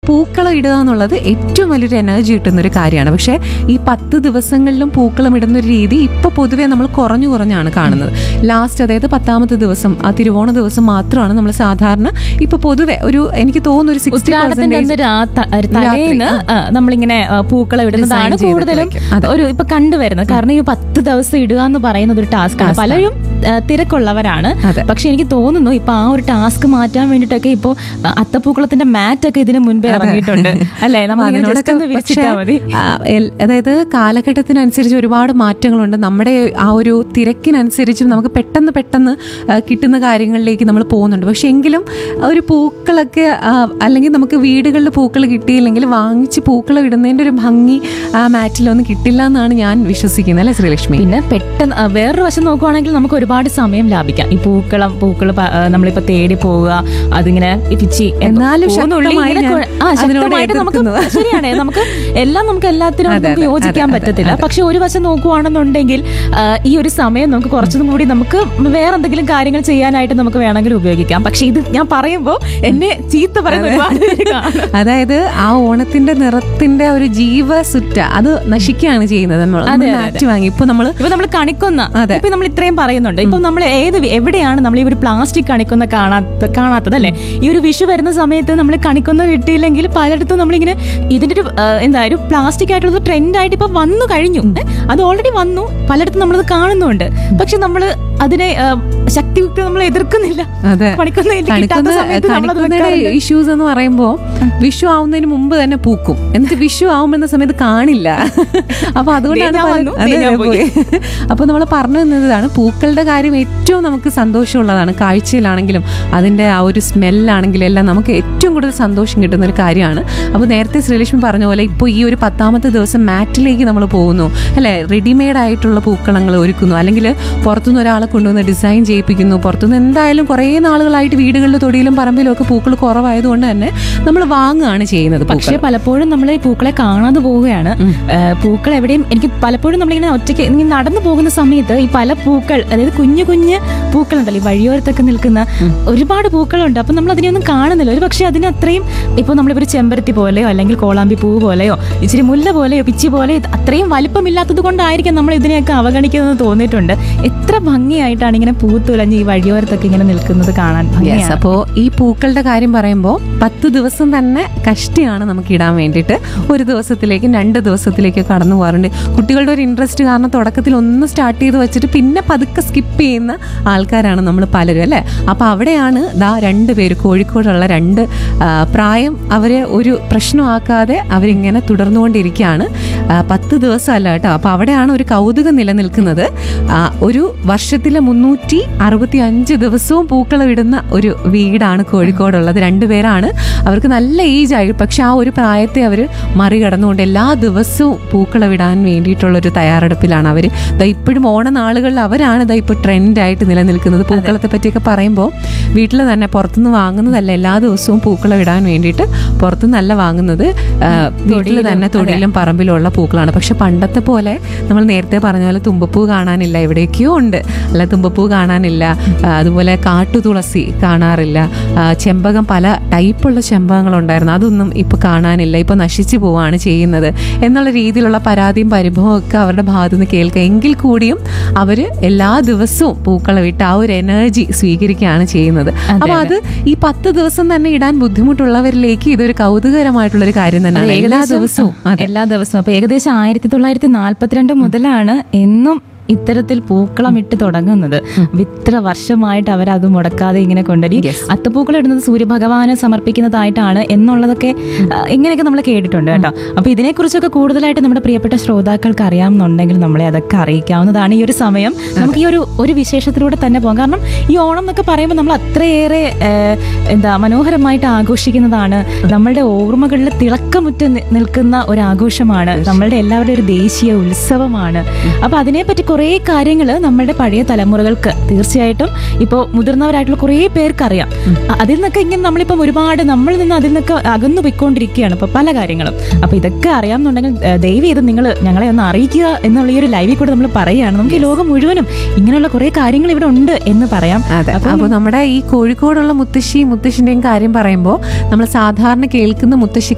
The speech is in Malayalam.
പൂക്കളം ഇടുക എന്നുള്ളത് ഏറ്റവും വലിയൊരു എനർജി കിട്ടുന്ന ഒരു കാര്യമാണ് പക്ഷേ ഈ പത്ത് ദിവസങ്ങളിലും പൂക്കളം ഇടുന്ന ഒരു രീതി ഇപ്പൊ പൊതുവേ നമ്മൾ കുറഞ്ഞു കുറഞ്ഞാണ് കാണുന്നത് ലാസ്റ്റ് അതായത് പത്താമത്തെ ദിവസം ആ തിരുവോണ ദിവസം മാത്രമാണ് നമ്മൾ സാധാരണ ഇപ്പൊ പൊതുവെ ഒരു എനിക്ക് തോന്നുന്നു ഒരു സിക്സ്റ്റി ഉത്രാടത്തിന്റെ അന്ന് രാ- ത- തലേന്ന് ആ, നമ്മളിങ്ങനെ ആ, പൂക്കളം ഇടുന്നതാണ് Design ചെയ്തിട്ട് കൂടുതലും വെക്കും. അതെ. ഒരു ഇപ്പൊ കണ്ടുവരുന്നത് കാരണം ഈ പത്ത് ദിവസം ഇടുക എന്ന് പറയുന്നത് ഒരു ടാസ്ക് ആണ് പലരും ആ, തിരക്കുള്ളവരാണ് അതെ. പക്ഷെ എനിക്ക് തോന്നുന്നു ഇപ്പൊ ആ ഒരു ടാസ്ക് മാറ്റാൻ വേണ്ടിയിട്ടൊക്കെ ഇപ്പൊ ആ, അത്തപ്പൂക്കളത്തിന്റെ മാറ്റ് ഒക്കെ ഇതിന് മുൻപേ ഇറങ്ങിയിട്ടുണ്ട് അല്ലേ നമ്മൾ അതിനോടൊക്കെ പക്ഷേ, വിരിച്ചിട്ടാ മതി ആ, എൽ- അതായത് കാലഘട്ടത്തിനനുസരിച്ച് ഒരുപാട് മാറ്റങ്ങളുണ്ട് നമ്മുടെ ആ ഒരു തിരക്കിനനുസരിച്ച് നമുക്ക് പെട്ടെന്ന് പെട്ടെന്ന് ആ, കിട്ടുന്ന കാര്യങ്ങളിലേക്ക് നമ്മൾ പോകുന്നുണ്ട് പക്ഷെ എങ്കിലും ഒരു പൂക്കളൊക്കെ ആ, അല്ലെങ്കിൽ നമുക്ക് വീടുകളിൽ പൂക്കൾ കിട്ടിയില്ലെങ്കിൽ വാങ്ങിച്ച് പൂക്കളം ഇടുന്നതിന്റെ ഒരു ഭംഗി ആ മാറ്റിലൊന്നും കിട്ടില്ല എന്നാണ് ഞാൻ വിശ്വസിക്കുന്നത് അല്ലേ ശ്രീലക്ഷ്മി പിന്നെ പെട്ടെന്ന് ആ, വേറൊരു വശം നോക്കുവാണെങ്കിൽ നമുക്ക് ഒരുപാട് സമയം ലാഭിക്കാം ഈ പൂക്കളം പൂക്കൾ നമ്മളിപ്പോ തേടി പോവുക അതിങ്ങനെ പിച്ചി എന്നാലും പൂന്നുള്ളി ശക്തമായി ഇങ്ങനെ ഞാൻ കൊ- ആ, അതിനോട് ശക്തമായിട്ട് നമുക്ക് എതിർക്കുന്നു. ശരിയാണ് നമുക്ക് എല്ലാം നമുക്ക് എല്ലാത്തിനും അതെ, നമുക്ക് അതെ, യോജിക്കാൻ അതെ, പറ്റത്തില്ല അതെ. പക്ഷെ ഒരു വശം നോക്കുവാണെന്നുണ്ടെങ്കിൽ ആ, ഈ ഒരു സമയം നമുക്ക് കുറച്ചും കൂടി നമുക്ക് വേറെ എന്തെങ്കിലും കാര്യങ്ങൾ ചെയ്യാനായിട്ട് നമുക്ക് വേണമെങ്കിൽ ഉപയോഗിക്കാം പക്ഷെ ഇത് ഞാൻ പറയുമ്പോൾ എന്നെ ചീത്ത പറയുന്ന ഒരുപാട് പേര് കാണും. അതായത് ആ ഓണത്തിന്റെ നിറത്തിന്റെ ഒരു ജീവസുറ്റ അത് നശിക്കുകയാണ് ചെയ്യുന്നത് നമ്മൾ അതെ, അതെ, മാറ്റി വാങ്ങി ഇപ്പൊ നമ്മള് ഇപ്പൊ നമ്മൾ കണിക്കൊന്ന അതെ. ഇപ്പൊ നമ്മൾ ഇത്രയും പറയുന്നുണ്ട് ഇപ്പൊ നമ്മൾ ഏത് വി- എവിടെയാണ് നമ്മൾ ഈ ഒരു പ്ലാസ്റ്റിക് കണിക്കൊന്ന കാണാത്ത കാണാത്തത് അല്ലേ ഈ ഒരു വിഷു വരുന്ന സമയത്ത് നമ്മൾ കണിക്കൊന്ന കിട്ടിയില്ലെങ്കിൽ പലയിടത്തും നമ്മളിങ്ങനെ ഇതിന്റെ ഒരു ആ, എന്താ ഒരു പ്ലാസ്റ്റിക് ആയിട്ടുള്ള ട്രെൻഡ് ആയിട്ട് ഇപ്പൊ വന്നു കഴിഞ്ഞു ഏ? അത് ഓൾറെഡി വന്നു പലയിടത്തും നമ്മളത് കാണുന്നുണ്ട് പക്ഷെ നമ്മൾ അതിനെ ആ, ശക്തിയുക്തി നമ്മൾ എതിർക്കുന്നില്ല അതെ കണിക്കൊന്ന എനിക്ക് കിട്ടാത്ത സമയത്ത് നമ്മളത് വെക്കാറുണ്ട്. ഇഷ്യൂസ് എന്ന് പറയുമ്പോ വിഷു ആവുന്നതിന് മുമ്പ് തന്നെ പൂക്കും എന്നിട്ട് വിഷു ആവുമെന്ന സമയത്ത് കാണില്ല അപ്പൊ അതുകൊണ്ടാണ് ദേ ഞാൻ പല- വന്നു, അതെ, ദേ ഞാൻ അതെ, പോയി. അപ്പൊ നമ്മൾ പറഞ്ഞു തന്നതാണ് പൂക്കളുടെ കാര്യം ഏറ്റവും നമുക്ക് സന്തോഷമുള്ളതാണ് കാഴ്ചയിലാണെങ്കിലും അതിന്റെ ആ ഒരു സ്മെല്ലാണെങ്കിലും എല്ലാം നമുക്ക് ഏറ്റവും കൂടുതൽ സന്തോഷം കിട്ടുന്ന ഒരു കാര്യമാണ് അപ്പോൾ നേരത്തെ ശ്രീലക്ഷ്മി പറഞ്ഞ പോലെ ഇപ്പോൾ ഈ ഒരു പത്താമത്തെ ദിവസം മാറ്റിലേക്ക് നമ്മൾ പോകുന്നു അല്ലെ റെഡിമെയ്ഡ് ആയിട്ടുള്ള പൂക്കളങ്ങൾ ഒരുക്കുന്നു അല്ലെങ്കിൽ പുറത്തുനിന്ന് ഒരാളെ കൊണ്ടുവന്ന് ഡിസൈൻ ചെയ്യിപ്പിക്കുന്നു പുറത്തുനിന്ന് എന്തായാലും കുറേ നാളുകളായിട്ട് വീടുകളിൽ തൊടിയിലും പറമ്പിലും ഒക്കെ പൂക്കൾ കുറവായതുകൊണ്ട് തന്നെ നമ്മൾ വാങ്ങുകയാണ് ചെയ്യുന്നത് പക്ഷെ പലപ്പോഴും നമ്മൾ ഈ പൂക്കളെ കാണാതെ പോവുകയാണ് ഏഹ് പൂക്കൾ എവിടെയും എനിക്ക് പലപ്പോഴും നമ്മളിങ്ങനെ ഒറ്റയ്ക്ക് ഇങ്ങനെ നടന്നു പോകുന്ന സമയത്ത് ഈ പല പൂക്കൾ അതായത് കുഞ്ഞു കുഞ്ഞ് പൂക്കളുണ്ടല്ലോ ഈ വഴിയോരത്തൊക്കെ നിൽക്കുന്ന ഒരുപാട് പൂക്കളുണ്ട് അപ്പം നമ്മൾ അതിനെയൊന്നും കാണുന്നില്ല ഒരു പക്ഷേ അതിന് അത്രയും ഇപ്പോൾ നമ്മളിപ്പോൾ ഒരു ചെമ്പരത്തി പോലെയോ അല്ലെങ്കിൽ കോളാമ്പി പൂ പോലെയോ ഇച്ചിരി മുല്ല പോലെയോ പിച്ചി പോലെയോ ഇത് അത്രയും വലിപ്പമില്ലാത്തത് കൊണ്ടായിരിക്കും നമ്മൾ ഇതിനെയൊക്കെ അവഗണിക്കുന്നത് തോന്നിയിട്ടുണ്ട് എത്ര ഭംഗിയായിട്ടാണ് ഇങ്ങനെ പൂത്തുലഞ്ഞ് ഈ വഴിയോരത്തൊക്കെ ഇങ്ങനെ നിൽക്കുന്നത് കാണാൻ യെസ് ഭംഗിയാണ് അപ്പോൾ ഈ പൂക്കളുടെ കാര്യം പറയുമ്പോൾ പത്ത് ദിവസം തന്നെ കഷ്ടിയാണ് നമുക്ക് ഇടാൻ വേണ്ടിയിട്ട് ഒരു ദിവസത്തിലേക്കും രണ്ട് ദിവസത്തിലേക്കും കടന്നു പോകാറുണ്ട് കുട്ടികളുടെ ഒരു ഇൻട്രസ്റ്റ് കാരണം തുടക്കത്തിൽ ഒന്ന് സ്റ്റാർട്ട് ചെയ്ത് വെച്ചിട്ട് പിന്നെ പതുക്കെ സ്കിപ്പ് ചെയ്യുന്ന ആൾക്കാരാണ് നമ്മൾ പലരും അല്ലേ അപ്പോൾ അവിടെയാണ് ദാ രണ്ട് പേര് കോഴിക്കോടുള്ള രണ്ട് ആ, പ്രായം അവരെ ഒരു പ്രശ്നമാക്കാതെ അവരിങ്ങനെ തുടർന്നുകൊണ്ടിരിക്കുകയാണ് ആ, പത്ത് ദിവസമല്ല കേട്ടോ അപ്പോൾ അവിടെയാണ് ഒരു കൗതുകം നിലനിൽക്കുന്നത് ആ, ഒരു വർഷത്തിലെ മുന്നൂറ്റി അറുപത്തി അഞ്ച് ദിവസവും പൂക്കളം ഇടുന്ന ഒരു വീടാണ് കോഴിക്കോടുള്ളത് രണ്ടുപേരാണ് അവർക്ക് നല്ല ഏജ് ആയി പക്ഷെ ആ ഒരു പ്രായത്തെ അവർ മറികടന്നുകൊണ്ട് എല്ലാ ദിവസവും പൂക്കളം ഇടാൻ വേണ്ടിയിട്ടുള്ള ഒരു തയ്യാറെടുപ്പിലാണ് അവർ ഇപ്പോഴും ഓണനാളുകളിൽ അവരാണ് ദാ ഇപ്പോൾ ട്രെൻഡായിട്ട് നിലനിൽക്കുന്നത് പൂക്കളത്തെ പറ്റിയൊക്കെ പറയുമ്പോൾ വീട്ടിൽ തന്നെ പുറത്തുനിന്ന് വാങ്ങുന്നതല്ല എല്ലാ ദിവസവും പൂക്കളം ഇടാൻ വേണ്ടിയിട്ട് പുറത്തുനിന്നല്ല വാങ്ങുന്നത് വീട്ടിൽ തന്നെ തൊടിയിലും പറമ്പിലുള്ള പൂക്കളാണ് പക്ഷെ പണ്ടത്തെ പോലെ നമ്മൾ നേരത്തെ പറഞ്ഞ പോലെ തുമ്പപ്പൂ കാണാനില്ല എവിടെയൊക്കെയോ ഉണ്ട് അല്ല തുമ്പപ്പൂ കാണാനില്ല ആ, അതുപോലെ കാട്ടുതുളസി കാണാറില്ല ആ, ചെമ്പകം പല ടൈപ്പുള്ള ചെമ്പകങ്ങളുണ്ടായിരുന്നു അതൊന്നും ഇപ്പോൾ കാണാനില്ല ഇപ്പോൾ നശിച്ചു പോവുകയാണ് ചെയ്യുന്നത് എന്നുള്ള രീതിയിലുള്ള പരാതിയും പരിഭവവും ഒക്കെ അവരുടെ ഭാഗത്തു നിന്ന് കേൾക്കുക എങ്കിൽ കൂടിയും അവർ എല്ലാ ദിവസവും പൂക്കളം ഇട്ട് ആ ഒരു എനർജി സ്വീകരിക്കുകയാണ് ചെയ്യുന്നത് അപ്പൊ അത് ഈ പത്ത് ദിവസം തന്നെ ഇടാൻ ബുദ്ധിമുട്ടുള്ളവരിലേക്ക് ഇതൊരു കൗതുകരമായിട്ടുള്ള ഒരു കാര്യം തന്നെയാണ് എല്ലാ ഏകദേശം, ദിവസവും ആ, എല്ലാ ദിവസവും അപ്പൊ ഏകദേശം ആയിരത്തി തൊള്ളായിരത്തി നാല്പത്തിരണ്ട് മുതലാണ് എന്നും ഇത്തരത്തിൽ പൂക്കളം ഇട്ട് തുടങ്ങുന്നത് ഇത്ര വർഷമായിട്ട് അവർ അത് മുടക്കാതെ ഇങ്ങനെ കൊണ്ടുവരി അത്തപ്പൂക്കളം ഇടുന്നത് സൂര്യഭഗവാന് സമർപ്പിക്കുന്നതായിട്ടാണ് എന്നുള്ളതൊക്കെ ആ, ഇങ്ങനെയൊക്കെ നമ്മൾ കേട്ടിട്ടുണ്ട് കേട്ടോ അപ്പൊ ഇതിനെക്കുറിച്ചൊക്കെ കൂടുതലായിട്ട് നമ്മുടെ പ്രിയപ്പെട്ട ശ്രോതാക്കൾക്ക് അറിയാമെന്നുണ്ടെങ്കിൽ നമ്മളെ അതൊക്കെ അറിയിക്കാവുന്നതാണ് ഈ ഒരു സമയം നമുക്ക് ഈ ഒരു ഒരു വിശേഷത്തിലൂടെ തന്നെ പോകാം കാരണം ഈ ഓണം എന്നൊക്കെ പറയുമ്പോൾ നമ്മൾ അത്രയേറെ ആ, എന്താ മനോഹരമായിട്ട് ആഘോഷിക്കുന്നതാണ് നമ്മളുടെ ഓർമ്മകളിൽ തിളക്കമുറ്റ് നി- നിൽക്കുന്ന ഒരു ആഘോഷമാണ് നമ്മളുടെ എല്ലാവരുടെയും ഒരു ദേശീയ ഉത്സവമാണ് അപ്പൊ അതിനെപ്പറ്റി കുറേ കാര്യങ്ങൾ നമ്മളുടെ പഴയ തലമുറകൾക്ക് തീർച്ചയായിട്ടും ഇപ്പോൾ മുതിർന്നവരായിട്ടുള്ള കുറേ പേർക്ക് അറിയാം അ- അതിൽ നിന്നൊക്കെ ഇങ്ങനെ നമ്മളിപ്പം ഒരുപാട് നമ്മളിൽ നിന്ന് അതിൽ നിന്നൊക്കെ അകന്നു പോയിക്കൊണ്ടിരിക്കുകയാണ് ഇപ്പൊ പല കാര്യങ്ങളും അപ്പൊ ഇതൊക്കെ അറിയാമെന്നുണ്ടെങ്കിൽ ഏഹ്, ദയവ് ചെയ്ത് നിങ്ങൾ ഞങ്ങളെ ഒന്ന് അറിയിക്കുക എന്നുള്ള ഈ ഒരു ലൈവിൽ കൂടെ നമ്മൾ പറയുകയാണ് നമുക്ക് ഈ ലോകം മുഴുവനും ഇങ്ങനെയുള്ള കുറേ കാര്യങ്ങൾ ഇവിടെ ഉണ്ട് എന്ന് പറയാം അതെ അപ്പോൾ നമ്മുടെ ഈ കോഴിക്കോടുള്ള മുത്തശ്ശി മുത്തശ്ശിന്റെയും കാര്യം പറയുമ്പോൾ നമ്മൾ സാധാരണ കേൾക്കുന്ന മുത്തശ്ശി